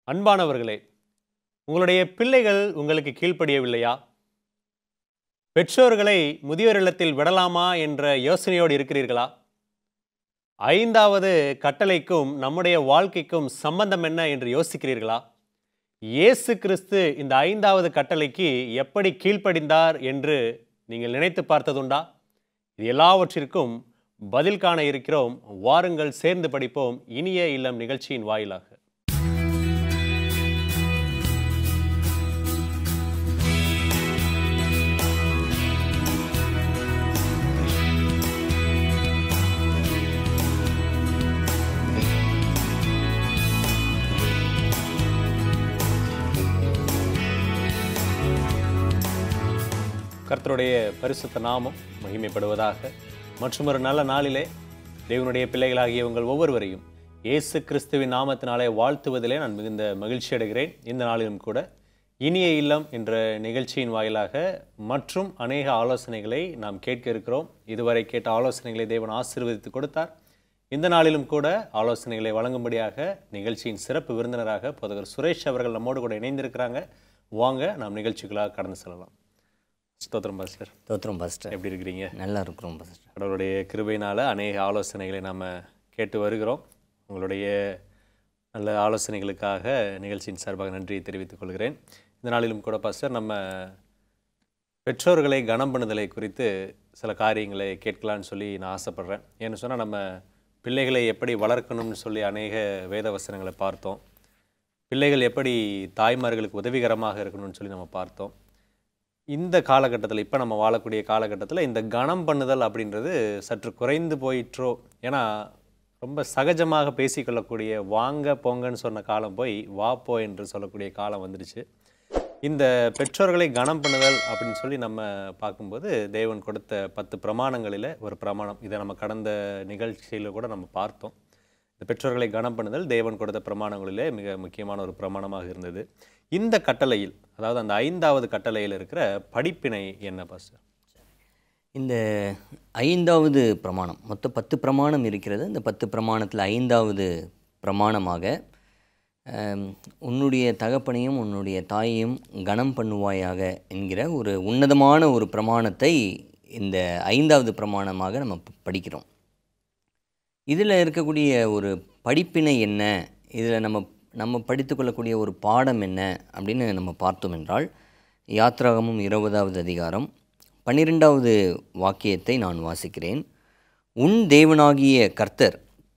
அன்பானவர்களே உங்களுடைய பிள்ளைகள் உங்களுக்கு கீழ்ப்படியவில்லையா பெற்றோர்களை முதியோர் இல்லத்தில் விடலாமா என்ற யோசனையோடு இருக்கிறீர்களா ஐந்தாவது கட்டளைக்கும் நம்முடைய வாழ்க்கைக்கும் சம்பந்தம் என்ன என்று யோசிக்கிறீர்களா இயேசு கிறிஸ்து இந்த ஐந்தாவது கட்டளைக்கு எப்படி கீழ்ப்படிந்தார் என்று நீங்கள் நினைத்து பார்த்ததுண்டா இது எல்லாவற்றிற்கும் பதில் காண இருக்கிறோம் வாருங்கள் சேர்ந்து படிப்போம் இனிய இல்லம் நிகழ்ச்சியின் வாயிலாக கர்த்தருடைய பரிசுத்த நாமம் மகிமைப்படுவதாக மற்றும் ஒரு நல்ல நாளிலே தேவனுடைய பிள்ளைகளாகிய உங்கள் ஒவ்வொருவரையும் இயேசு கிறிஸ்துவின் நாமத்தினாலே வாழ்த்துவதிலே நான் மிகுந்த மகிழ்ச்சி அடைகிறேன் இந்த நாளிலும் கூட இனிய இல்லம் என்ற நிகழ்ச்சியின் வாயிலாக மற்றும் அநேக ஆலோசனைகளை நாம் கேட்க இருக்கிறோம் இதுவரை கேட்ட ஆலோசனைகளை தேவன் ஆசீர்வதித்து கொடுத்தார் இந்த நாளிலும் கூட ஆலோசனைகளை வழங்கும்படியாக நிகழ்ச்சியின் சிறப்பு விருந்தினராக போதகர் சுரேஷ் அவர்கள் நம்மோடு கூட இணைந்திருக்கிறாங்க வாங்க நாம் நிகழ்ச்சிகளாக கடந்து செல்லலாம் ஸ்தோத்திரம் பாஸ்டர் தோத்திரம் பாஸ்டர் எப்படி இருக்கிறீங்க நல்லா இருக்கிறோம் பாஸ்டர் கடவுளுடைய கிருபையினால் அநேக ஆலோசனைகளை நாம் கேட்டு வருகிறோம் உங்களுடைய நல்ல ஆலோசனைகளுக்காக நிகழ்ச்சியின் சார்பாக நன்றியை தெரிவித்துக் கொள்கிறேன் இந்த நாளிலும் கூட பாஸ்டர் நம்ம பெற்றோர்களை கனம் பண்ணுதலை குறித்து சில காரியங்களை கேட்கலான்னு சொல்லி நான் ஆசைப்பட்றேன் ஏன்னு சொன்னால் நம்ம பிள்ளைகளை எப்படி வளர்க்கணும்னு சொல்லி அநேக வேத வசனங்களை பார்த்தோம் பிள்ளைகள் எப்படி தாய்மார்களுக்கு உதவிகரமாக இருக்கணும்னு சொல்லி நம்ம பார்த்தோம் இந்த காலகட்டத்தில் இப்போ நம்ம வாழக்கூடிய காலகட்டத்தில் இந்த கணம் பண்ணுதல் அப்படின்றது சற்று குறைந்து போயிற்றோ ஏன்னா ரொம்ப சகஜமாக பேசிக்கொள்ளக்கூடிய வாங்க போங்கன்னு சொன்ன காலம் போய் வா போ என்று சொல்லக்கூடிய காலம் வந்துடுச்சு இந்த பெற்றோர்களை கணம் பண்ணுதல் அப்படின்னு சொல்லி நம்ம பார்க்கும்போது தேவன் கொடுத்த பத்து பிரமாணங்களில் ஒரு பிரமாணம் இதை நம்ம கடந்த நிகழ்ச்சியில் கூட நம்ம பார்த்தோம் இந்த பெற்றோர்களை கனம் பண்ணுதல் தேவன் கொடுத்த பிரமாணங்களிலே மிக முக்கியமான ஒரு பிரமாணமாக இருந்தது இந்த கட்டளையில் அதாவது அந்த ஐந்தாவது கட்டளையில் இருக்கிற படிப்பினை என்ன பாஸ்டர் இந்த ஐந்தாவது பிரமாணம் மொத்தம் பத்து பிரமாணம் இருக்கிறது இந்த பத்து பிரமாணத்தில் ஐந்தாவது பிரமாணமாக ஆம், உன்னுடைய தகப்பனையும் உன்னுடைய தாயையும் கனம் பண்ணுவாயாக என்கிற ஒரு உன்னதமான ஒரு பிரமாணத்தை இந்த ஐந்தாவது பிரமாணமாக நம்ம ப- படிக்கிறோம் இதில் இருக்கக்கூடிய ஒரு படிப்பினை என்ன இதில் நம்ம நம்ம படித்துக்கொள்ளக்கூடிய ஒரு பாடம் என்ன அப்படின்னு நம்ம பார்த்தோம் என்றால் யாத்ராகமும் இருபதாவது அதிகாரம் பன்னிரெண்டாவது வாக்கியத்தை நான் வாசிக்கிறேன் உன் தேவனாகிய கர்த்தர்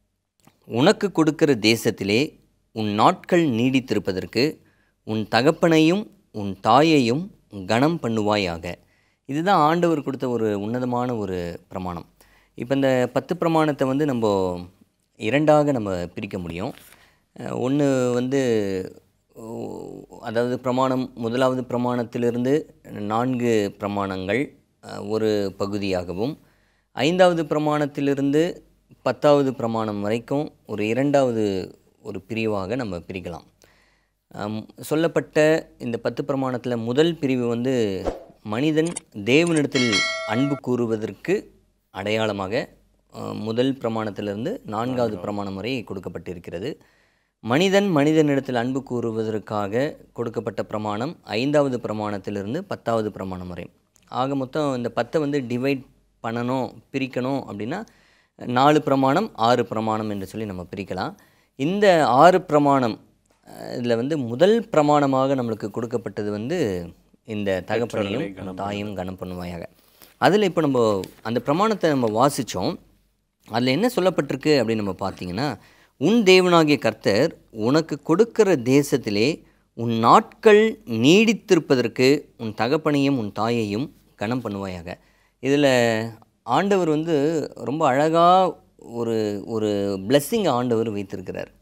உனக்கு கொடுக்கிற தேசத்திலே உன் நாட்கள் நீடித்திருப்பதற்கு உன் தகப்பனையும் உன் தாயையும் கனம் பண்ணுவாயாக இதுதான் ஆண்டவர் கொடுத்த ஒரு உன்னதமான ஒரு பிரமாணம் இப்போ இந்த பத்து பிரமாணத்தை வந்து நம்ம இரண்டாக நம்ம பிரிக்க முடியும் ஒன்று வந்து ஓ, அதாவது பிரமாணம் முதலாவது பிரமாணத்திலிருந்து நான்கு பிரமாணங்கள் அஹ், ஒரு பகுதியாகவும் ஐந்தாவது பிரமாணத்திலிருந்து பத்தாவது பிரமாணம் வரைக்கும் ஒரு இரண்டாவது ஒரு பிரிவாக நம்ம பிரிக்கலாம் அம், சொல்லப்பட்ட இந்த பத்து பிரமாணத்தில் முதல் பிரிவு வந்து மனிதன் தேவனிடத்தில் அன்பு கூறுவதற்கு அடையாளமாக அஹ், முதல் பிரமாணத்திலிருந்து நான்காவது பிரமாணம் வரை கொடுக்கப்பட்டிருக்கிறது மனிதன் மனிதனிடத்தில் அன்பு கூறுவதற்காக கொடுக்கப்பட்ட பிரமாணம் ஐந்தாவது பிரமாணத்திலிருந்து பத்தாவது பிரமாணம் வரை ஆக மொத்தம் இந்த பத்தை வந்து டிவைட் பண்ணணும் பிரிக்கணும் அப்படின்னா நாலு பிரமாணம் ஆறு பிரமாணம் என்று சொல்லி நம்ம பிரிக்கலாம் இந்த ஆறு பிரமாணம் இதில் வந்து முதல் பிரமாணமாக நம்மளுக்கு கொடுக்கப்பட்டது வந்து இந்த தகப்பனையும் தாயும் கனம் பண்ணுவாயாக அதில் இப்போ நம்ம அந்த பிரமாணத்தை நம்ம வாசித்தோம் அதில் என்ன சொல்லப்பட்டிருக்கு அப்படின்னு நம்ம பார்த்தீங்கன்னா உன் தேவனாகிய கர்த்தர் உனக்கு கொடுக்கிற தேசத்திலே உன் நாட்கள் நீடித்திருப்பதற்கு உன் தகப்பனையும் உன் தாயையும் கனம் பண்ணுவாயாக இதில் ஆண்டவர் வந்து ரொம்ப அழகாக ஒரு ஒரு blessing ஆண்டவர் வைத்திருக்கிறார்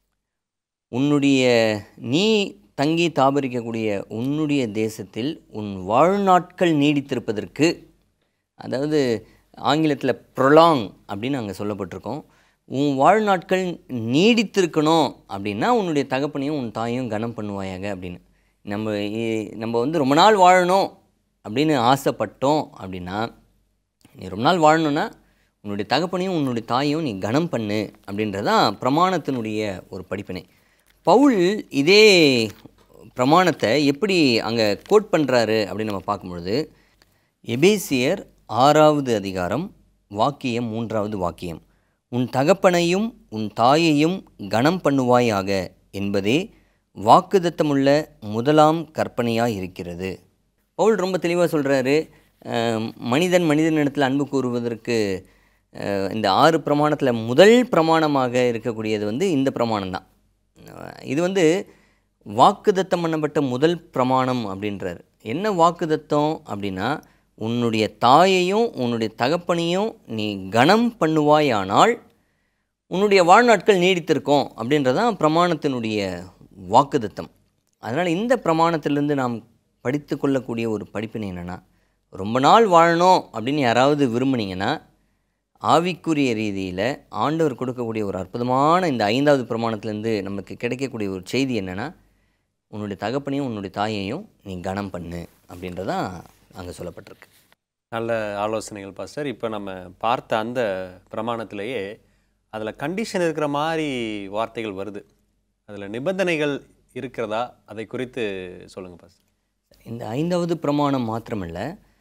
உன்னுடைய நீ தங்கி தாபரிக்கக்கூடிய உன்னுடைய தேசத்தில் உன் வாழ்நாட்கள் நீடித்திருப்பதற்கு அதாவது ஆங்கிலத்தில் ப்ரொலாங் அப்படின்னு அங்கே சொல்லப்பட்டிருக்கோம் உன் வாழ்நாட்கள் நீடித்திருக்கணும் அப்படின்னா உன்னுடைய தகப்பனையும் உன் தாயையும் கனம் பண்ணுவாயாக அப்படின்னு நம்ம இ- நம்ம வந்து ரொம்ப நாள் வாழணும் அப்படின்னு ஆசைப்பட்டோம் அப்படின்னா நீ ரொம்ப நாள் வாழணும்னா உன்னுடைய தகப்பனையும் உன்னுடைய தாயையும் நீ கனம் பண்ணு அப்படின்றதான் பிரமாணத்தினுடைய ஒரு படிப்பினை பவுல் இதே பிரமாணத்தை எப்படி அங்கே கோட் பண்ணுறாரு அப்படின்னு நம்ம பார்க்கும்பொழுது எபேசியர் ஆறாவது அதிகாரம் வாக்கியம் மூன்றாவது வாக்கியம் உன் தகப்பனையும் உன் தாயையும் கனம் பண்ணுவாயாக என்பதே வாக்குதத்தமுள்ள முதலாம் கற்பனையாக இருக்கிறது பவுல் ரொம்ப தெளிவாக சொல்கிறாரு மனிதன் மனிதனிடத்தில் அன்பு கூறுவதற்கு அஹ், இந்த ஆறு பிரமாணத்தில் முதல் பிரமாணமாக இருக்கக்கூடியது வந்து இந்த பிரமாணம் தான் இது வந்து வாக்குதத்தம் பண்ணப்பட்ட முதல் பிரமாணம் அப்படின்றார் என்ன வாக்குதத்தம் அப்படின்னா உன்னுடைய தாயையும் உன்னுடைய தகப்பனையும் நீ கனம் பண்ணுவாயானால் உன்னுடைய வாழ்நாட்கள் நீடித்திருக்கும் அப்படின்றதான் பிரமாணத்தினுடைய வாக்குதத்தம் அதனால் இந்த பிரமாணத்திலிருந்து நாம் படித்து கொள்ளக்கூடிய ஒரு படிப்பினை என்னென்னா ரொம்ப நாள் வாழணும் அப்படின்னு யாராவது விரும்புனீங்கன்னா ஆவிக்குரிய ரீதியில் ஆண்டவர் கொடுக்கக்கூடிய ஒரு அற்புதமான இந்த ஐந்தாவது பிரமாணத்திலேருந்து நமக்கு கிடைக்கக்கூடிய ஒரு செய்தி என்னென்னா உன்னுடைய தகப்பனையும் உன்னுடைய தாயையும் நீ கனம் பண்ணு அப்படின்றதான் அங்கே சொல்லப்பட்டிருக்கு நல்ல ஆலோசனைகள் பாஸ்டர் இப்போ நம்ம பார்த்த அந்த பிரமாணத்திலேயே அதில் கண்டிஷன் இருக்கிற மாதிரி வார்த்தைகள் வருது அதில் நிபந்தனைகள் இருக்கிறதா அதை குறித்து சொல்லுங்கள் பாஸ்டர் இந்த ஐந்தாவது பிரமாணம் மாத்திரமல்ல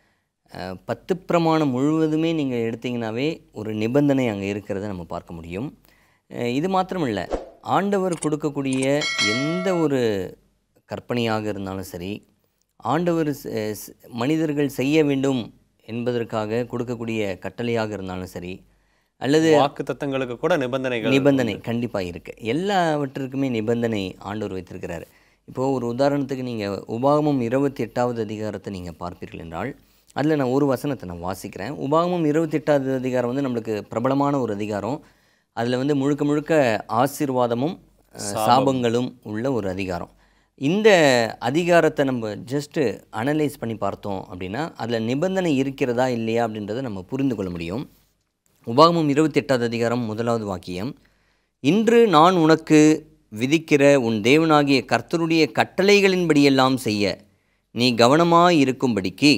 அஹ், பத்து பிரமாணம் முழுவதுமே நீங்கள் எடுத்தீங்கன்னாவே ஒரு நிபந்தனை அங்கே இருக்கிறத நம்ம பார்க்க முடியும் அஹ், இது மாத்திரமல்ல ஆண்டவர் கொடுக்கக்கூடிய எந்த ஒரு கற்பனையாக இருந்தாலும் சரி ஆண்டவர் ச- ஸ்- மனிதர்கள் செய்ய வேண்டும் என்பதற்காக கொடுக்கக்கூடிய கட்டளையாக இருந்தாலும் சரி அல்லது வாக்கு தத்தங்களுக்கு கூட நிபந்தனைகள் நிபந்தனை கண்டிப்பாக இருக்குது எல்லாவற்றிற்குமே நிபந்தனை ஆண்டவர் வைத்திருக்கிறார் இப்போது ஒரு உதாரணத்துக்கு நீங்கள் உபாகமம் இருபத்தி எட்டாவது அதிகாரத்தை நீங்கள் பார்ப்பீர்கள் என்றால் அதில் நான் ஒரு வசனத்தை நான் வாசிக்கிறேன் உபாகமம் இருபத்தி எட்டாவது அதிகாரம் வந்து நம்மளுக்கு பிரபலமான ஒரு அதிகாரம் அதில் வந்து முழுக்க முழுக்க ஆசீர்வாதமும் அஹ், சாபங்களும் உள்ள ஒரு அதிகாரம் இந்த அதிகாரத்தை நம்ம ஜஸ்ட்டு அனலைஸ் பண்ணி பார்த்தோம் அப்படின்னா அதில் நிபந்தனை இருக்கிறதா இல்லையா அப்படின்றத நம்ம புரிந்து கொள்ள முடியும் உபாகமம் இருபத்தி எட்டாவது அதிகாரம் முதலாவது வாக்கியம் இன்று நான் உனக்கு விதிக்கிற உன் தேவனாகிய கர்த்தருடைய கட்டளைகளின்படியெல்லாம் செய்ய நீ கவனமாய் இருக்கும்படிக்கு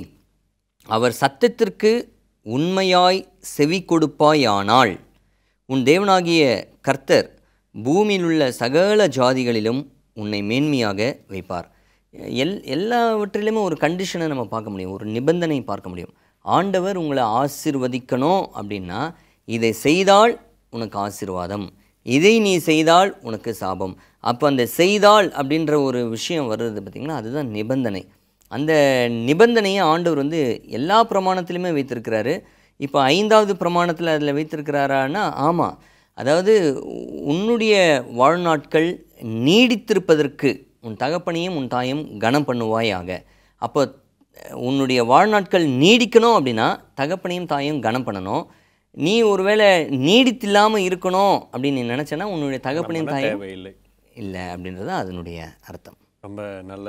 அவர் சத்தத்திற்கு உண்மையாய் செவி கொடுப்பாயானால் உன் தேவனாகிய கர்த்தர் பூமியிலுள்ள சகல ஜாதிகளிலும் உன்னை மேன்மையாக வைப்பார் எல் எல்லாவற்றிலுமே ஒரு கண்டிஷனை நம்ம பார்க்க முடியும் ஒரு நிபந்தனை பார்க்க முடியும் ஆண்டவர் உங்களை ஆசிர்வதிக்கணும் அப்படின்னா இதை செய்தால் உனக்கு ஆசீர்வாதம் இதை நீ செய்தால் உனக்கு சாபம் அப்போ அந்த செய்தால் அப்படின்ற ஒரு விஷயம் வருது பார்த்திங்கன்னா அதுதான் நிபந்தனை அந்த நிபந்தனையை ஆண்டவர் வந்து எல்லா பிரமாணத்திலுமே வைத்திருக்கிறாரு இப்போ ஐந்தாவது பிரமாணத்தில் அதில் வைத்திருக்கிறாரான்னா ஆமாம் அதாவது உன்னுடைய வாழ்நாட்கள் நீடித்திருப்பதற்கு உன் தகப்பனையும் உன் தாயும் கனம் பண்ணுவாயாக அப்போ உன்னுடைய வாழ்நாட்கள் நீடிக்கணும் அப்படின்னா தகப்பனையும் தாயும் கனம் பண்ணணும் நீ ஒருவேளை நீடித்தில்லாமல் இருக்கணும் அப்படின்னு நீ நினச்சேன்னா உன்னுடைய தகப்பனையும் தாயும் தேவையில்லை இல்லை அப்படின்றது அதனுடைய அர்த்தம் ரொம்ப நல்ல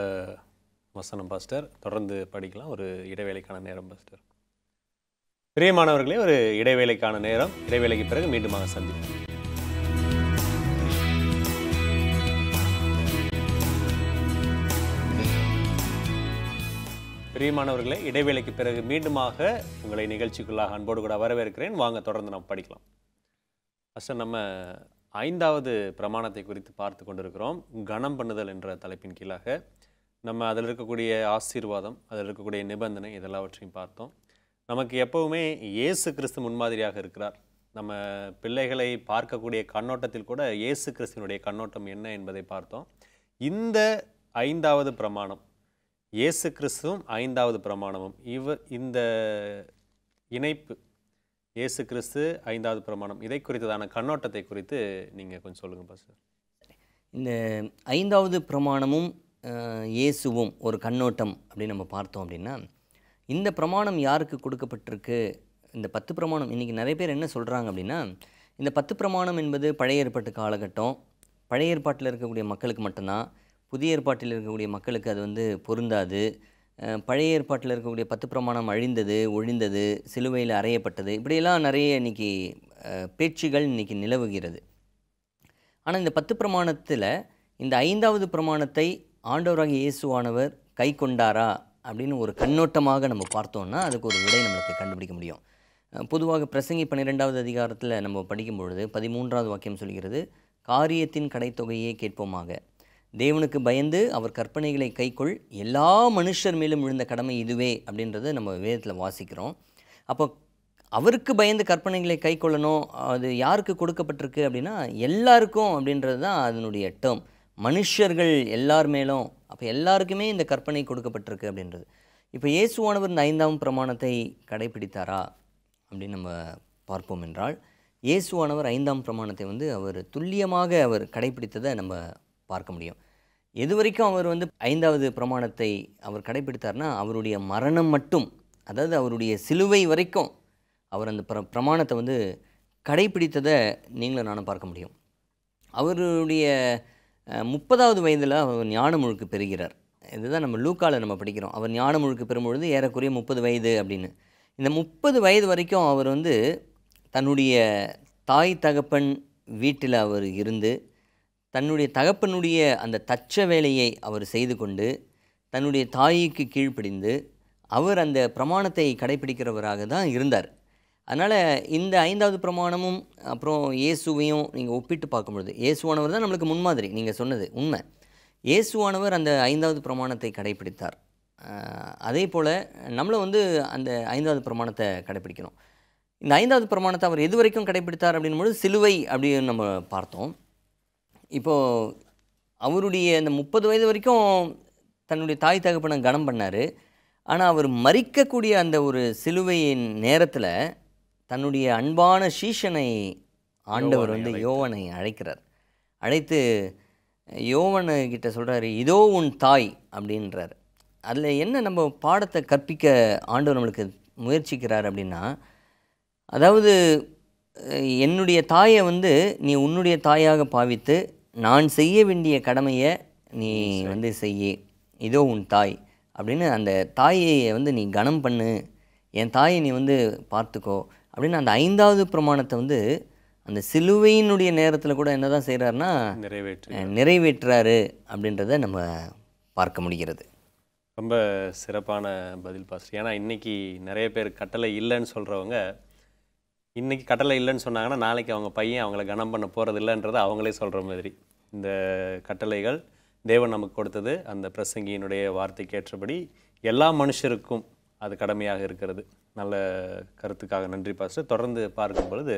வசனம் பாஸ்டர் தொடர்ந்து படிக்கலாம் ஒரு இடைவேளைக்கான நேரம் பாஸ்டர் பிரியமானவர்களே ஒரு இடைவேளைக்கான நேரம் இடைவேளைக்கு பிறகு மீண்டுமாக சந்திப்போம் பிரியமானவர்களே இடைவேளைக்கு பிறகு மீண்டுமாக உங்களை நிகழ்ச்சிக்குள்ளாக அன்போடு கூட வரவேற்கிறேன் வாங்க தொடர்ந்து நாம் படிக்கலாம் ஃபஸ்ட்டு நம்ம ஐந்தாவது பிரமாணத்தை குறித்து பார்த்து கொண்டிருக்கிறோம் கனம் பண்ணுதல் என்ற தலைப்பின் கீழாக நம்ம அதில் இருக்கக்கூடிய ஆசீர்வாதம் அதில் இருக்கக்கூடிய நிபந்தனை இதெல்லாவற்றையும் பார்த்தோம் நமக்கு எப்பவுமே இயேசு கிறிஸ்து முன்மாதிரியாக இருக்கிறார் நம்ம பிள்ளைகளை பார்க்கக்கூடிய கண்ணோட்டத்தில் கூட இயேசு கிறிஸ்துவனுடைய கண்ணோட்டம் என்ன என்பதை பார்த்தோம் இந்த ஐந்தாவது பிரமாணம் இயேசு கிறிஸ்துவும் ஐந்தாவது பிரமாணமும் இவ இந்த இணைப்பு இயேசு கிறிஸ்து ஐந்தாவது பிரமாணம் இதை குறித்ததான கண்ணோட்டத்தை குறித்து நீங்கள் கொஞ்சம் சொல்லுங்கள் பாஸ்டர் இந்த ஐந்தாவது பிரமாணமும் அஹ், இயேசுவும் ஒரு கண்ணோட்டம் அப்படின்னு நம்ம பார்த்தோம் அப்படின்னா இந்த பிரமாணம் யாருக்கு கொடுக்கப்பட்டிருக்கு இந்த பத்து பிரமாணம் இன்றைக்கி நிறைய பேர் என்ன சொல்கிறாங்க அப்படின்னா இந்த பத்து பிரமாணம் என்பது பழைய ஏற்பாட்டு காலகட்டம் பழைய ஏற்பாட்டில் இருக்கக்கூடிய மக்களுக்கு மட்டும்தான் புதிய ஏற்பாட்டில் இருக்கக்கூடிய மக்களுக்கு அது வந்து பொருந்தாது அஹ், பழைய ஏற்பாட்டில் இருக்கக்கூடிய பத்து பிரமாணம் அழிந்தது ஒழிந்தது சிலுவையில் அறையப்பட்டது இப்படியெல்லாம் நிறைய இன்னைக்கு அஹ், பேச்சுகள் இன்னைக்கு நிலவுகிறது ஆனால் இந்த பத்து பிரமாணத்தில் இந்த ஐந்தாவது பிரமாணத்தை ஆண்டவராகிய இயேசுவானவர் கை கொண்டாரா அப்படின்னு ஒரு கண்ணோட்டமாக நம்ம பார்த்தோம்னா அதுக்கு ஒரு விடை நம்மளுக்கு கண்டுபிடிக்க முடியும் அஹ் பொதுவாக பிரசங்கி பன்னிரெண்டாவது அதிகாரத்தில் நம்ம படிக்கும் பொழுது பதிமூன்றாவது வாக்கியம் சொல்கிறது காரியத்தின் கடைத்தொகையே கேட்போமாக தேவனுக்கு பயந்து அவர் கற்பனைகளை கைக்கொள் எல்லா மனுஷர் மேலும் விழுந்த கடமை இதுவே அப்படின்றத நம்ம வேதத்தில் வாசிக்கிறோம் அப்போ அவருக்கு பயந்து கற்பனைகளை கை கொள்ளணும் அது யாருக்கு கொடுக்கப்பட்டிருக்கு அப்படின்னா எல்லாருக்கும் அப்படின்றது தான் அதனுடைய டேர்ம் மனுஷர்கள் எல்லார் மேலும் அப்போ எல்லாருக்குமே இந்த கற்பனை கொடுக்கப்பட்டிருக்கு அப்படின்றது இப்போ இயேசுவானவர் இந்த ஐந்தாம் பிரமாணத்தை கடைபிடித்தாரா அப்படின்னு நம்ம பார்ப்போம் என்றால் இயேசுவானவர் ஐந்தாம் பிரமாணத்தை வந்து அவர் துல்லியமாக அவர் கடைபிடித்ததை நம்ம பார்க்க முடியும் எது வரைக்கும் அவர் வந்து ஐந்தாவது பிரமாணத்தை அவர் கடைபிடித்தார்னா அவருடைய மரணம் மட்டும் அதாவது அவருடைய சிலுவை வரைக்கும் அவர் அந்த பிர பிரமாணத்தை வந்து கடைபிடித்ததை நீங்களும் நானும் பார்க்க முடியும் அவருடைய அஹ், முப்பதாவது வயதில் அவர் ஞான முழுக்கு பெறுகிறார் இதுதான் நம்ம லூக்காவில் நம்ம படிக்கிறோம் அவர் ஞான முழுக்கு பெறும்பொழுது ஏறக்குறைய முப்பது வயது அப்படின்னு இந்த முப்பது வயது வரைக்கும் அவர் வந்து தன்னுடைய தாய் தகப்பன் வீட்டில் அவர் இருந்து தன்னுடைய தகப்பனுடைய அந்த தச்ச வேலையை அவர் செய்து கொண்டு தன்னுடைய தாய்க்கு கீழ்ப்படிந்து அவர் அந்த பிரமாணத்தை கடைபிடிக்கிறவராக தான் இருந்தார் அதனால் இந்த ஐந்தாவது பிரமாணமும் அப்புறம் இயேசுவையும் நீங்கள் ஒப்பிட்டு பார்க்கும்பொழுது இயேசுவானவர் தான் நம்மளுக்கு முன்மாதிரி நீங்கள் சொன்னது உண்மை இயேசுவானவர் அந்த ஐந்தாவது பிரமாணத்தை கடைபிடித்தார் ஆஹ் அதே போல் நம்மளும் வந்து அந்த ஐந்தாவது பிரமாணத்தை கடைபிடிக்கணும் இந்த ஐந்தாவது பிரமாணத்தை அவர் எது வரைக்கும் கடைபிடித்தார் அப்படின்பொழுது சிலுவை அப்படின்னு நம்ம பார்த்தோம் இப்போது அவருடைய இந்த முப்பது வயது வரைக்கும் தன்னுடைய தாய் தகப்பனை கனம் பண்ணார் ஆனால் அவர் மறிக்கக்கூடிய அந்த ஒரு சிலுவையின் நேரத்தில் தன்னுடைய அன்பான சீஷனை ஆண்டவர் வந்து யோவனை அழைக்கிறார் அழைத்து யோவனை கிட்ட சொல்கிறாரு இதோ உன் தாய் அப்படின்றார் அதில் என்ன நம்ம பாடத்தை கற்பிக்க ஆண்டவர் நம்மளுக்கு முயற்சிக்கிறார் அப்படின்னா அதாவது அஹ், என்னுடைய தாயை வந்து நீ உன்னுடைய தாயாக பாவித்து நான் செய்ய வேண்டிய கடமையை நீ வந்து செய்யி இதோ உன் தாய் அப்படின்னு அந்த தாயை வந்து நீ கனம் பண்ணு என் தாயை நீ வந்து பார்த்துக்கோ அப்படின்னு அந்த ஐந்தாவது பிரமாணத்தை வந்து அந்த சிலுவையினுடைய நேரத்தில் கூட என்ன தான் செய்கிறாருன்னா நிறைவேற்றி நிறைவேற்றுறாரு அப்படின்றத நம்ம பார்க்க முடிகிறது ரொம்ப சிறப்பான பதில் பாஸ்டர் ஏன்னா இன்னைக்கு நிறைய பேர் கட்டளை இல்லைன்னு சொல்கிறவங்க இன்னைக்கு கட்டளை இல்லைன்னு சொன்னாங்கன்னா நாளைக்கு அவங்க பையன் அவங்கள கனம் பண்ண போகிறது இல்லைன்றதை அவங்களே சொல்கிற மாதிரி இந்த கட்டளைகள் தேவன் நமக்கு கொடுத்தது அந்த பிரசங்கியினுடைய வார்த்தைக்கு ஏற்றபடி எல்லா மனுஷருக்கும் அது கடமையாக இருக்கிறது நல்ல கருத்துக்காக நன்றி பாஸ்டர் தொடர்ந்து பார்க்கும் பொழுது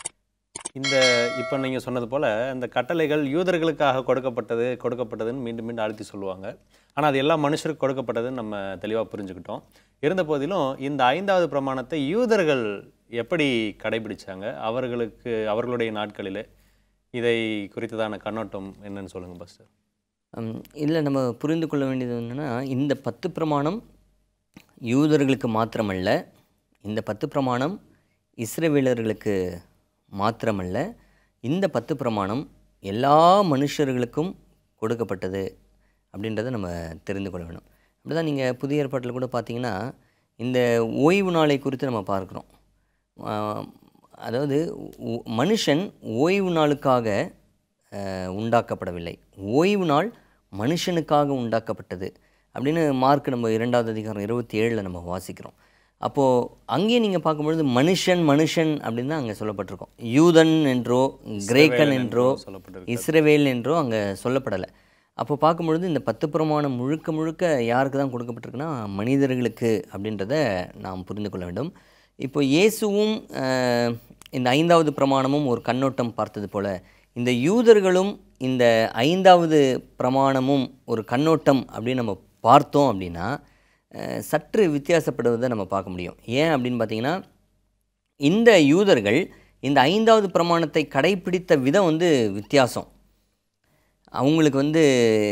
இந்த இப்போ நீங்கள் சொன்னது போல் இந்த கட்டளைகள் யூதர்களுக்காக கொடுக்கப்பட்டது கொடுக்கப்பட்டதுன்னு மீண்டும் மீண்டும் அழுத்தி சொல்லுவாங்க ஆனால் அது எல்லா மனுஷருக்கு கொடுக்கப்பட்டதுன்னு நம்ம தெளிவாக புரிஞ்சுக்கிட்டோம் இருந்த போதிலும் இந்த ஐந்தாவது பிரமாணத்தை யூதர்கள் எப்படி கடைபிடிச்சாங்க அவர்களுக்கு அவர்களுடைய நாட்களில் இதை குறித்ததான கண்ணோட்டம் என்னன்னு சொல்லுங்கள் பாஸ்டர் இல்லை நம்ம புரிந்து கொள்ள வேண்டியது என்னென்னா இந்த பத்து பிரமாணம் யூதர்களுக்கு மாத்திரமல்ல இந்த பத்து பிரமாணம் இஸ்ரவேலர்களுக்கு மாத்திரமல்ல இந்த பத்து பிரமாணம் எல்லா மனுஷர்களுக்கும் கொடுக்கப்பட்டது அப்படின்றத நம்ம தெரிந்து கொள்ள வேணும் அப்படி தான் நீங்கள் புதிய ஏற்பாட்டில் கூட பார்த்தீங்கன்னா இந்த ஓய்வு நாளை குறித்து நம்ம பார்க்குறோம் ஆஹ், அதாவது ஒ- மனுஷன் ஓய்வு நாளுக்காக அஹ், உண்டாக்கப்படவில்லை ஓய்வு நாள் மனுஷனுக்காக உண்டாக்கப்பட்டது அப்படின்னு மார்க் நம்ம இரண்டாவது அதிகாரம் இருபத்தி ஏழில் நம்ம வாசிக்கிறோம் அப்போது அங்கேயே நீங்கள் பார்க்கும்பொழுது மனுஷன் மனுஷன் அப்படின்னு தான் அங்கே சொல்லப்பட்டிருக்கோம் யூதன் என்றோ கிரேக்கன் என்றோ சொல்லப்பட்டிருக்கு இஸ்ரவேல் என்றோ அங்கே சொல்லப்படலை அப்போ பார்க்கும்பொழுது இந்த பத்து பிரமாணம் முழுக்க முழுக்க யாருக்கு தான் கொடுக்கப்பட்டிருக்குன்னா மனிதர்களுக்கு அப்படின்றத நாம் புரிந்து கொள்ள வேண்டும் இப்போ இயேசுவும் அஹ், இந்த ஐந்தாவது பிரமாணமும் ஒரு கண்ணோட்டம் பார்த்தது போல இந்த யூதர்களும் இந்த ஐந்தாவது பிரமாணமும் ஒரு கண்ணோட்டம் அப்படின்னு நம்ம பார்த்தோம் அப்படின்னா அஹ், சற்று வித்தியாசப்படுவதை நம்ம பார்க்க முடியும் ஏன் அப்படின்னு பார்த்தீங்கன்னா இந்த யூதர்கள் இந்த ஐந்தாவது பிரமாணத்தை கடைப்பிடித்த விதம் வந்து வித்தியாசம் அவங்களுக்கு வந்து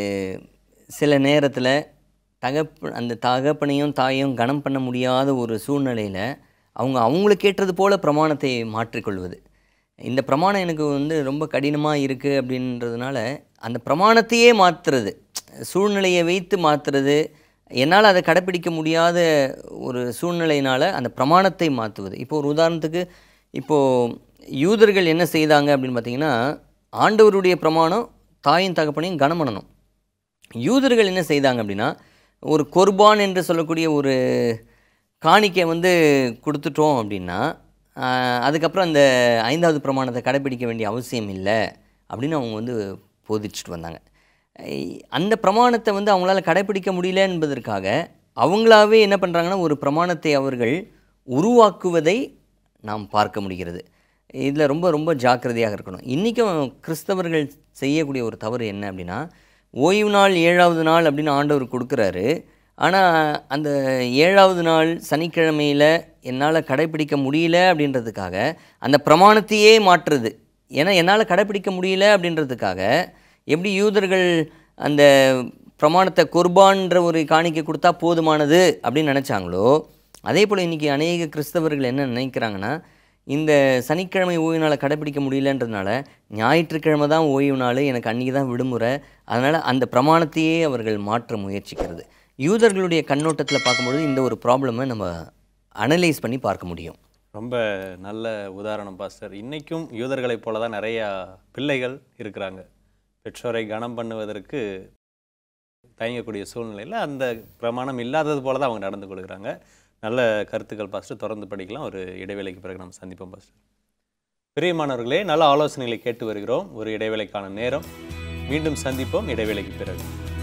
சில நேரத்தில் தகப்ப அந்த தகப்பனையும் தாயையும் கனம் பண்ண முடியாத ஒரு சூழ்நிலையில் அவங்க அவங்களுக்கு ஏற்றது போல பிரமாணத்தை மாற்றிக்கொள்வது இந்த பிரமாணம் எனக்கு வந்து ரொம்ப கடினமாக இருக்குது அப்படின்றதுனால அந்த பிரமாணத்தையே மாற்றுறது சூழ்நிலையை வைத்து மாற்றுறது என்னால் அதை கடைப்பிடிக்க முடியாத ஒரு சூழ்நிலையினால் அந்த பிரமாணத்தை மாற்றுவது இப்போ ஒரு உதாரணத்துக்கு இப்போது யூதர்கள் என்ன செய்தாங்க அப்படின்னு பார்த்தீங்கன்னா ஆண்டவருடைய பிரமாணம் தாயும் தகப்பனையும் கனம் பண்ணணும் யூதர்கள் என்ன செய்தாங்க அப்படின்னா ஒரு கொர்பான் என்று சொல்லக்கூடிய ஒரு காணிக்கை வந்து கொடுத்துட்டோம் அப்படின்னா ஆஹ், அதுக்கப்புறம் அந்த ஐந்தாவது பிரமாணத்தை கடைப்பிடிக்க வேண்டிய அவசியம் இல்லை அப்படின்னு அவங்க வந்து போதிச்சுட்டு வந்தாங்க ஐ- அந்த பிரமாணத்தை வந்து அவங்களால கடைப்பிடிக்க முடியல என்பதற்காக அவங்களாவே என்ன பண்ணுறாங்கன்னா ஒரு பிரமாணத்தை அவர்கள் உருவாக்குவதை நாம் பார்க்க முடிகிறது இதில் ரொம்ப ரொம்ப ஜாக்கிரதையாக இருக்கணும் இன்றைக்கும் கிறிஸ்தவர்கள் செய்யக்கூடிய ஒரு தவறு என்ன அப்படின்னா ஓய்வு நாள் ஏழாவது நாள் அப்படின்னு ஆண்டவர் கொடுக்குறாரு ஆனால் அந்த ஏழாவது நாள் சனிக்கிழமையில் என்னால் கடைப்பிடிக்க முடியல அப்படின்றதுக்காக அந்த பிரமாணத்தையே மாற்றுறது ஏன்னா என்னால் கடைப்பிடிக்க முடியல அப்படின்றதுக்காக எப்படி யூதர்கள் அந்த பிரமாணத்தை குர்பான்ற ஒரு காணிக்கை கொடுத்தா போதுமானது அப்படின்னு நினச்சாங்களோ அதே போல் இன்றைக்கி அநேக கிறிஸ்தவர்கள் என்ன நினைக்கிறாங்கன்னா இந்த சனிக்கிழமை ஓய்வு நாளை கடைப்பிடிக்க முடியலன்றதுனால ஞாயிற்றுக்கிழமை தான் ஓய்வு நாள் எனக்கு அன்றைக்கி தான் விடுமுறை அதனால் அந்த பிரமாணத்தையே அவர்கள் மாற்ற முயற்சிக்கிறது யூதர்களுடைய கண்ணோட்டத்தில் பார்க்கும்பொழுது இந்த ஒரு ப்ராப்ளமை நம்ம அனலைஸ் பண்ணி பார்க்க முடியும் ரொம்ப நல்ல உதாரணம் பாஸ்டர் இன்னைக்கும் யூதர்களைப் போல தான் நிறையா பிள்ளைகள் இருக்கிறாங்க பெற்றோரை கனம் பண்ணுவதற்கு தயங்கக்கூடிய சூழ்நிலையில் அந்த பிரமாணம் இல்லாதது போல தான் அவங்க நடந்து கொள்கிறாங்க நல்ல கருத்துக்கள் பாஸ்டர் தொடர்ந்து படிக்கலாம் ஒரு இடைவேளைக்கு பிறகு நம்ம சந்திப்போம் பாஸ்டர் பிரியமானவர்களே நல்ல ஆலோசனைகளை கேட்டு வருகிறோம் ஒரு இடைவேளைக்கான நேரம் மீண்டும் சந்திப்போம் இடைவேளைக்கு பிறகு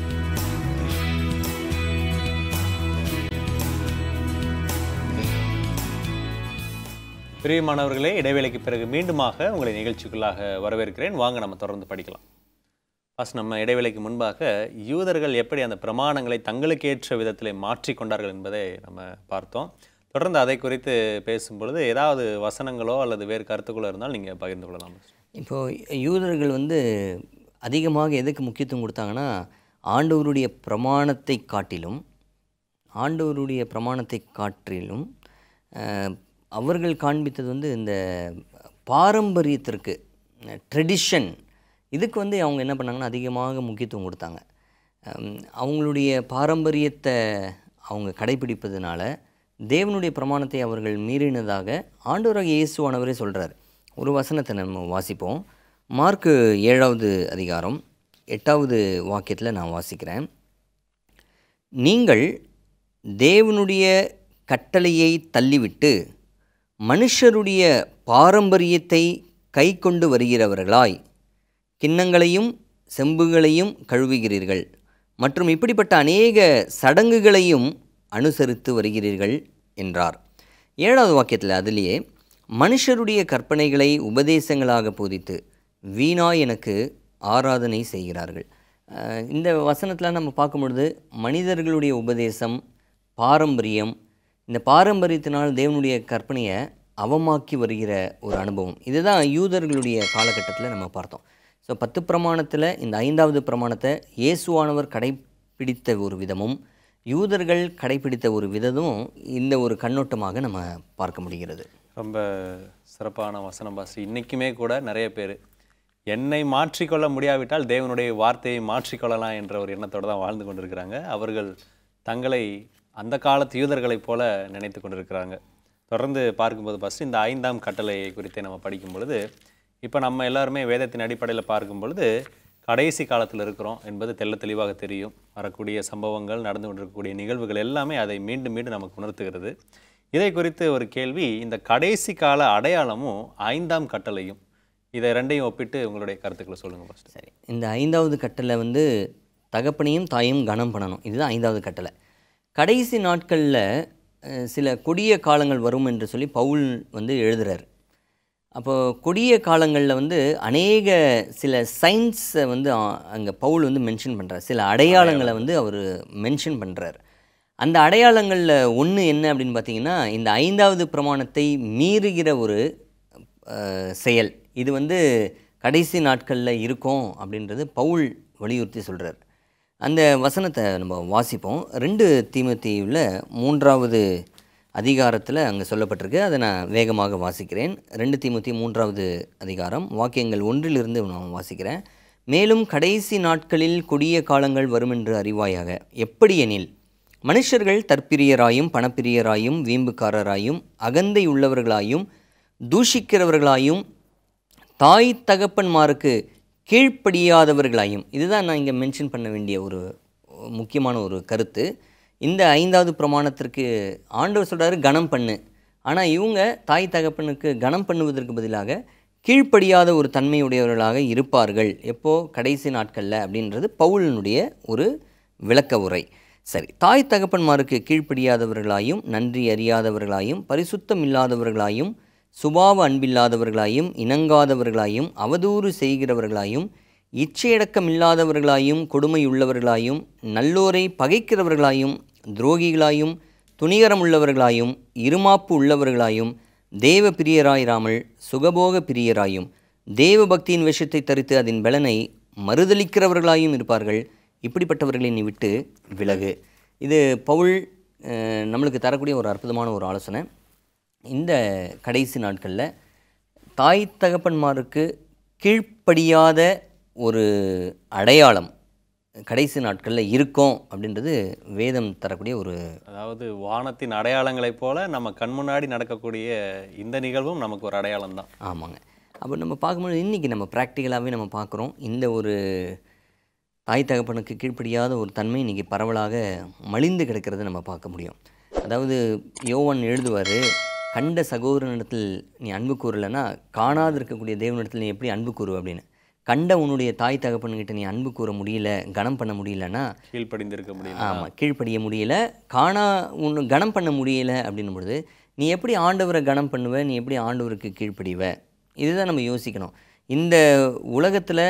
பிரியமானவர்களே இடைவேளைக்கு பிறகு மீண்டுமாக உங்களை நிகழ்ச்சிக்குள்ளாக வரவேற்கிறேன் வாங்க நம்ம தொடர்ந்து படிக்கலாம் ஃபர்ஸ்ட் நம்ம இடைவேளைக்கு முன்பாக யூதர்கள் எப்படி அந்த பிரமாணங்களை தங்களுக்கு ஏற்ற விதத்தில் மாற்றிக்கொண்டார்கள் என்பதை நம்ம பார்த்தோம் தொடர்ந்து அதை குறித்து பேசும்பொழுது ஏதாவது வசனங்களோ அல்லது வேறு கருத்துக்களோ இருந்தால் நீங்கள் பகிர்ந்து கொள்ளலாம் இப்போது யூதர்கள் வந்து அதிகமாக எதுக்கு முக்கியத்துவம் கொடுத்தாங்கன்னா ஆண்டவருடைய பிரமாணத்தை காட்டிலும் ஆண்டவருடைய பிரமாணத்தை காட்டிலும் அஹ், அவர்கள் காண்பித்தது வந்து இந்த பாரம்பரியத்திற்கு ட்ரெடிஷன் இதுக்கு வந்து அவங்க என்ன பண்ணாங்கன்னா அதிகமாக முக்கியத்துவம் கொடுத்தாங்க ஹம், அவங்களுடைய பாரம்பரியத்தை அவங்க கடைபிடிப்பதனால தேவனுடைய பிரமாணத்தை அவர்கள் மீறினதாக ஆண்டவராக இயேசுவானவரே சொல்கிறார் ஒரு வசனத்தை நம்ம வாசிப்போம் மார்க்கு ஏழாவது அதிகாரம் எட்டாவது வாக்கியத்தில் நான் வாசிக்கிறேன் நீங்கள் தேவனுடைய கட்டளையை தள்ளிவிட்டு மனுஷருடைய பாரம்பரியத்தை கை கொண்டு வருகிறவர்களாய் கிண்ணங்களையும் செம்புகளையும் கழுவுகிறீர்கள் மற்றும் இப்படிப்பட்ட அநேக சடங்குகளையும் அனுசரித்து வருகிறீர்கள் என்றார் ஏழாவது வாக்கியத்தில் அதிலேயே மனுஷருடைய கற்பனைகளை உபதேசங்களாக போதித்து வீணாய் எனக்கு ஆராதனை செய்கிறார்கள் அஹ் இந்த வசனத்தில் நம்ம பார்க்கும் பொழுது மனிதர்களுடைய உபதேசம் பாரம்பரியம் இந்த பாரம்பரியத்தினால் தேவனுடைய கற்பனையை அவமாக்கி வருகிற ஒரு அனுபவம் இதுதான் யூதர்களுடைய காலகட்டத்தில் நம்ம பார்த்தோம் ஸோ பத்து பிரமாணத்தில் இந்த ஐந்தாவது பிரமாணத்தை இயேசுவானவர் கடைப்பிடித்த ஒரு விதமும் யூதர்கள் கடைப்பிடித்த ஒரு விதமும் இந்த ஒரு கண்ணோட்டமாக நம்ம பார்க்க முடிகிறது ரொம்ப சிறப்பான வசனம் பாஸ் இன்னைக்குமே கூட நிறைய பேர் என்னை மாற்றிக்கொள்ள முடியாவிட்டால் தேவனுடைய வார்த்தையை மாற்றிக்கொள்ளலாம் என்ற ஒரு எண்ணத்தோடு தான் வாழ்ந்து கொண்டிருக்கிறாங்க அவர்கள் தங்களை அந்த காலத்து யூதர்களைப் போல நினைத்து கொண்டிருக்கிறாங்க தொடர்ந்து பார்க்கும்போது ஃபஸ்ட்டு இந்த ஐந்தாம் கட்டளை குறித்து நம்ம படிக்கும் பொழுது இப்போ நம்ம எல்லாருமே வேதத்தின் அடிப்படையில் பார்க்கும் பொழுது கடைசி காலத்தில் இருக்கிறோம் என்பது தெள்ள தெளிவாக தெரியும் வரக்கூடிய சம்பவங்கள் நடந்து கொண்டிருக்கக்கூடிய நிகழ்வுகள் எல்லாமே அதை மீண்டும் மீண்டும் நமக்கு உணர்த்துகிறது இதை குறித்து ஒரு கேள்வி இந்த கடைசி கால அடையாளமும் ஐந்தாம் கட்டளையும் இதை ரெண்டையும் ஒப்பிட்டு உங்களுடைய கருத்துக்களை சொல்லுங்கள் ஃபஸ்ட்டு சரி இந்த ஐந்தாவது கட்டளை வந்து தகப்பனையும் தாயும் கனம் பண்ணணும் இதுதான் ஐந்தாவது கட்டளை கடைசி நாட்களில் அஹ், சில கொடிய காலங்கள் வரும் என்று சொல்லி பவுல் வந்து எழுதுறார் அப்போ கொடிய காலங்களில் வந்து அநேக சில சயின்ஸை வந்து அங்கே பவுல் வந்து மென்ஷன் பண்ணுறார் சில அடையாளங்களை வந்து அவர் மென்ஷன் பண்ணுறார் அந்த அடையாளங்களில் ஒன்று என்ன அப்படின்னு பார்த்தீங்கன்னா இந்த ஐந்தாவது பிரமாணத்தை மீறுகிற ஒரு அஹ், செயல் இது வந்து கடைசி நாட்களில் இருக்கும் அப்படின்றது பவுல் வலியுறுத்தி சொல்கிறார் அந்த வசனத்தை நம்ம வாசிப்போம் ரெண்டு தீமத்தியுள்ள மூன்றாவது அதிகாரத்தில் அங்கே சொல்லப்பட்டிருக்கு அதை நான் வேகமாக வாசிக்கிறேன் ரெண்டு தீமுத்தி மூன்றாவது அதிகாரம் வாக்கியங்கள் ஒன்றிலிருந்து நான் வாசிக்கிறேன் மேலும் கடைசி நாட்களில் கொடிய காலங்கள் வரும் என்று அறிவாயாக எப்படி எனில் மனுஷர்கள் தற்பிரியராயும் பணப்பிரியராயும் வீம்புக்காரராயும் அகந்தை உள்ளவர்களாயும் தூஷிக்கிறவர்களாயும் தாய் தகப்பன்மாருக்கு கீழ்ப்படியாதவர்களாயும் இதுதான் நான் இங்கே மென்ஷன் பண்ண வேண்டிய ஒரு முக்கியமான ஒரு கருத்து இந்த ஐந்தாவது பிரமாணத்திற்கு ஆண்டவர் சொல்கிறாரு கணம் பண்ணு ஆனால் இவங்க தாய் தகப்பனுக்கு கணம் பண்ணுவதற்கு பதிலாக கீழ்ப்படியாத ஒரு தன்மையுடையவர்களாக இருப்பார்கள் எப்போ கடைசி நாட்களில் அப்படின்றது பவுலினுடைய ஒரு விளக்க உரை சரி தாய் தகப்பன்மாருக்கு கீழ்ப்படியாதவர்களாயும் நன்றி அறியாதவர்களாயும் பரிசுத்தம் இல்லாதவர்களாயும் சுபாவ அன்பில்லாதவர்களாயும் இணங்காதவர்களாயும் அவதூறு செய்கிறவர்களாயும் இச்சையடக்கம் இல்லாதவர்களாயும் கொடுமையுள்ளவர்களாயும் நல்லோரை பகைக்கிறவர்களாயும் துரோகிகளாயும் துணிகரம் உள்ளவர்களாயும் இருமாப்பு உள்ளவர்களாயும் தேவ பிரியராயிராமல் சுகபோக பிரியராயும் தேவ பக்தியின் விஷயத்தை தரித்து அதன் பலனை மறுதளிக்கிறவர்களாயும் இருப்பார்கள் இப்படிப்பட்டவர்களை நீ விட்டு விலகு இது பவுல் அஹ், நம்மளுக்கு தரக்கூடிய ஒரு அற்புதமான ஒரு ஆலோசனை இந்த கடைசி நாட்களில் தாய் தகப்பன்மாருக்கு கீழ்ப்படியாத ஒரு அடையாளம் கடைசி நாட்களில் இருக்கும் அப்படின்றது வேதம் தரக்கூடிய ஒரு அதாவது வானத்தின் அடையாளங்களைப் போல நம்ம கண் முன்னாடி நடக்கக்கூடிய இந்த நிகழ்வும் நமக்கு ஒரு அடையாளம் தான் ஆமாங்க அப்போ நம்ம பார்க்கும்போது இன்றைக்கி நம்ம ப்ராக்டிக்கலாகவே நம்ம பார்க்குறோம் இந்த ஒரு தாய் தகப்பனுக்கு கீழ்ப்படியாத ஒரு தன்மை இன்றைக்கி பரவலாக மலிந்து கிடக்கிறத நம்ம பார்க்க முடியும் அதாவது யோவான் எழுதுவார் கண்ட சகோதரனிடத்தில் நீ அன்பு கூறலைன்னா காணாது இருக்கக்கூடிய தேவனிடத்தில் நீ எப்படி அன்பு கூறுவ அப்படின்னு கண்ட உன்னுடைய தாய் தகப்பன்கிட்ட நீ அன்பு கூற முடியல கனம் பண்ண முடியலன்னா கீழ்ப்படிந்திருக்க முடியும் ஆமாம் கீழ்ப்படிய முடியல காணா ஒன்று கனம் பண்ண முடியல அப்படின்னும் பொழுது நீ எப்படி ஆண்டவரை கனம் பண்ணுவ நீ எப்படி ஆண்டவருக்கு கீழ்ப்படிவ இதுதான் நம்ம யோசிக்கணும் இந்த உலகத்தில்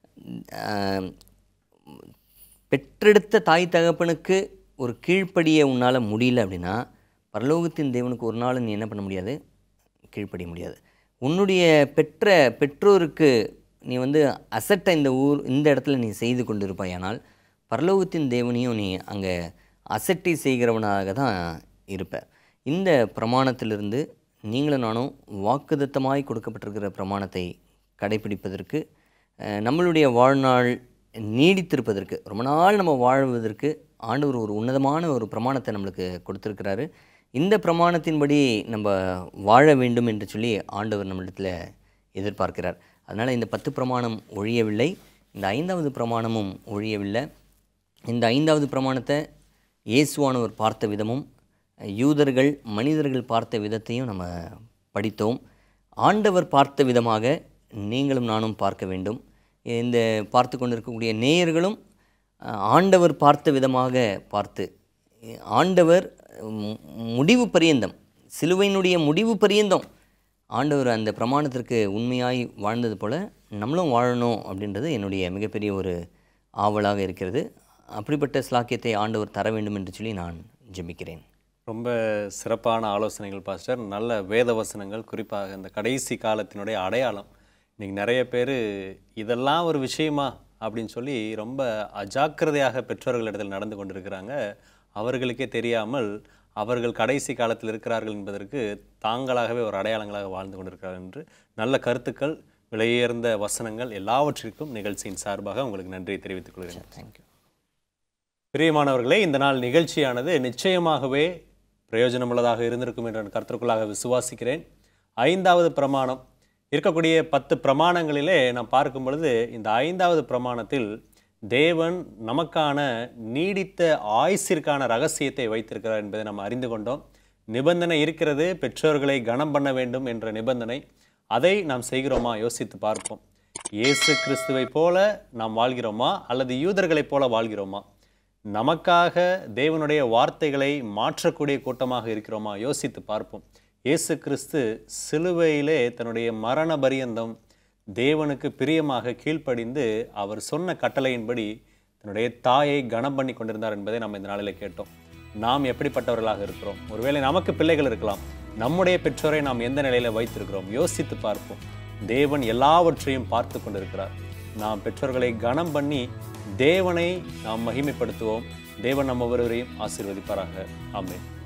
பெற்றெடுத்த தாய் தகப்பனுக்கு ஒரு கீழ்ப்படிய உன்னால் முடியல அப்படின்னா பரலோகத்தின் தேவனுக்கு ஒரு நாள் நீ என்ன பண்ண முடியாது கீழ்ப்படிய முடியாது உன்னுடைய பெற்ற பெற்றோருக்கு நீ வந்து அசட்டை இந்த ஊர் இந்த இடத்துல நீ செய்து கொண்டிருப்பாயானால் பரலோகத்தின் தேவனையும் நீ அங்கே அசட்டை செய்கிறவனாக தான் இருப்ப இந்த பிரமாணத்திலிருந்து நீங்களும் நானும் வாக்குதத்தமாய் கொடுக்கப்பட்டிருக்கிற பிரமாணத்தை கடைபிடிப்பதற்கு அஹ், நம்மளுடைய வாழ்நாள் நீடித்திருப்பதற்கு ரொம்ப நாள் நம்ம வாழ்வதற்கு ஆண்டவர் ஒரு உன்னதமான ஒரு பிரமாணத்தை நம்மளுக்கு கொடுத்துருக்கிறாரு இந்த பிரமாணத்தின்படி நம்ம வாழ வேண்டும் என்று சொல்லி ஆண்டவர் நம்மளிடத்தில் எதிர்பார்க்கிறார் அதனால் இந்த பத்து பிரமாணம் ஒழியவில்லை இந்த ஐந்தாவது பிரமாணமும் ஒழியவில்லை இந்த ஐந்தாவது பிரமாணத்தை இயேசுவானவர் பார்த்த விதமும் யூதர்கள் மனிதர்கள் பார்த்த விதத்தையும் நம்ம படித்தோம் ஆண்டவர் பார்த்த விதமாக நீங்களும் நானும் பார்க்க வேண்டும் இந்த பார்த்து கொண்டிருக்கக்கூடிய நேயர்களும் அஹ், ஆண்டவர் பார்த்த விதமாக பார்த்து அஹ், ஆண்டவர் மு- முடிவு பரியந்தம் சிலுவையினுடைய முடிவு பரியந்தம் ஆண்டவர் அந்த பிரமாணத்திற்கு உண்மையாய் வாழ்ந்தது போல நம்மளும் வாழணும் அப்படின்றது என்னுடைய மிகப்பெரிய ஒரு ஆவலாக இருக்கிறது அப்படிப்பட்ட ஸ்லாக்கியத்தை ஆண்டவர் தர வேண்டும் என்று சொல்லி நான் ஜெபிக்கிறேன் ரொம்ப சிறப்பான ஆலோசனைகள் பாஸ்டர் நல்ல வேத வசனங்கள் குறிப்பாக இந்த கடைசி காலத்தினுடைய அடையாளம் இன்னைக்கு நிறைய பேர் இதெல்லாம் ஒரு விஷயமா அப்படின்னு சொல்லி ரொம்ப அஜாக்கிரதையாக பெற்றோர்களிடத்தில் நடந்து கொண்டிருக்கிறாங்க அவர்களுக்கே தெரியாமல் அவர்கள் கடைசி காலத்தில் இருக்கிறார்கள் என்பதற்கு தாங்களாகவே ஒரு அடையாளங்களாக வாழ்ந்து கொண்டிருக்கிறார்கள் என்று நல்ல கருத்துக்கள் விலையுயர்ந்த வசனங்கள் எல்லாவற்றிற்கும் நிகழ்ச்சியின் சார்பாக உங்களுக்கு நன்றியை தெரிவித்துக் கொள்கிறேன் தேங்க்யூ பிரியமானவர்களே இந்த நாள் நிகழ்ச்சியானது நிச்சயமாகவே பிரயோஜனமுள்ளதாக இருந்திருக்கும் என்று நான் கருத்திற்குள்ளாக விசுவாசிக்கிறேன் ஐந்தாவது பிரமாணம் இருக்கக்கூடிய பத்து பிரமாணங்களிலே நாம் பார்க்கும் பொழுது இந்த ஐந்தாவது பிரமாணத்தில் தேவன் நமக்கான நீடித்த ஆயுசிற்கான ரகசியத்தை வைத்திருக்கிறார் என்பதை நாம் அறிந்து கொண்டோம் நிபந்தனை இருக்கிறது பெற்றோர்களை கனம் பண்ண வேண்டும் என்ற நிபந்தனை அதை நாம் செய்கிறோமா யோசித்து பார்ப்போம் இயேசு கிறிஸ்துவை போல நாம் வாழ்கிறோமா அல்லது யூதர்களைப் போல வாழ்கிறோமா நமக்காக தேவனுடைய வார்த்தைகளை மாற்றக்கூடிய கூட்டமாக இருக்கிறோமா யோசித்து பார்ப்போம் இயேசு கிறிஸ்து சிலுவையிலே தன்னுடைய மரண பரியந்தம் தேவனுக்கு பிரியமாக கீழ்ப்படிந்து அவர் சொன்ன கட்டளையின்படி தன்னுடைய தாயை கனம் பண்ணி கொண்டிருந்தார் என்பதை நம்ம இந்த நாளில் கேட்டோம் நாம் எப்படிப்பட்டவர்களாக இருக்கிறோம் ஒருவேளை நமக்கு பிள்ளைகள் இருக்கலாம் நம்முடைய பெற்றோரை நாம் எந்த நிலையில வைத்திருக்கிறோம் யோசித்து பார்ப்போம் தேவன் எல்லாவற்றையும் பார்த்து கொண்டிருக்கிறார் நாம் பெற்றோர்களை கனம் பண்ணி தேவனை நாம் மகிமைப்படுத்துவோம் தேவன் நம்ம ஒருவரையும் ஆசீர்வதிப்பாராக ஆமென்